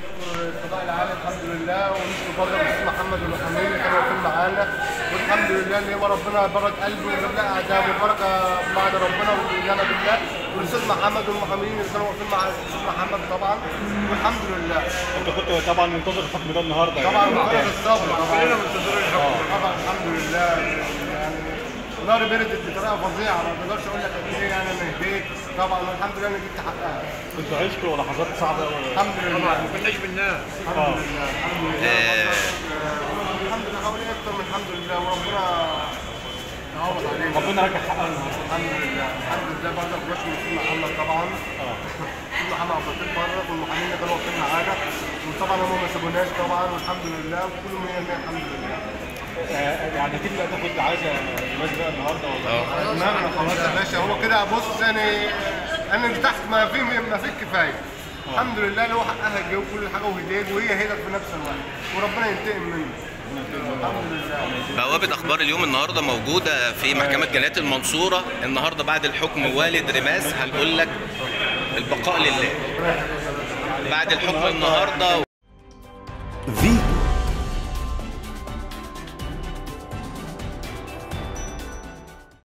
نشكر القضاء العالي الحمد لله ونشكر برضه الاستاذ محمد والمحامين اللي كانوا واقفين معانا والحمد لله ان هو ربنا برد قلبه وجاب لنا اعدام وبركه بعد ربنا والايمان بالله والاستاذ محمد والمحامين اللي كانوا واقفين مع الاستاذ محمد طبعا والحمد لله انت كنت طبعا منتظر الحكم ده النهارده طبعا يعني. مجرد الصبر طبعا كلنا منتظرين الحكم طبعا الحمد لله يعني نار بردت بطريقه فظيعه ما اقدرش اقول لك قد ايه يعني انا هديت طبعا والحمد لله انا جبت حقها كنتوا عشتوا لحظات صعبه قوي الحمد لله ما كناش بننام الحمد لله الحمد لله الحمد لله حوالي اكتر من الحمد لله وربنا يعوض علينا ربنا رجع حقنا النهارده الحمد لله الحمد لله برضه بشكر الاستاذ محمد طبعا اه الاستاذ محمد عبد اللطيف بره والمحامين اللي كانوا واقفين معانا وطبعا هم ما سابوناش طبعا والحمد لله وكله 100% الحمد لله آه، يعني اكيد بقى كنت عايزه الناس بقى النهارده ولا دماغنا خلاص يا باشا هو كده بص يعني انا ارتحت ما في ما في كفايه الحمد لله اللي هو حقها الجو كل حاجه وهديت وهي هدت في نفس الوقت وربنا ينتقم منه الحمد لله بوابة أخبار اليوم النهاردة موجودة في محكمة جنايات المنصورة النهاردة بعد الحكم والد رماس هنقول لك البقاء لله بعد الحكم النهاردة فيتو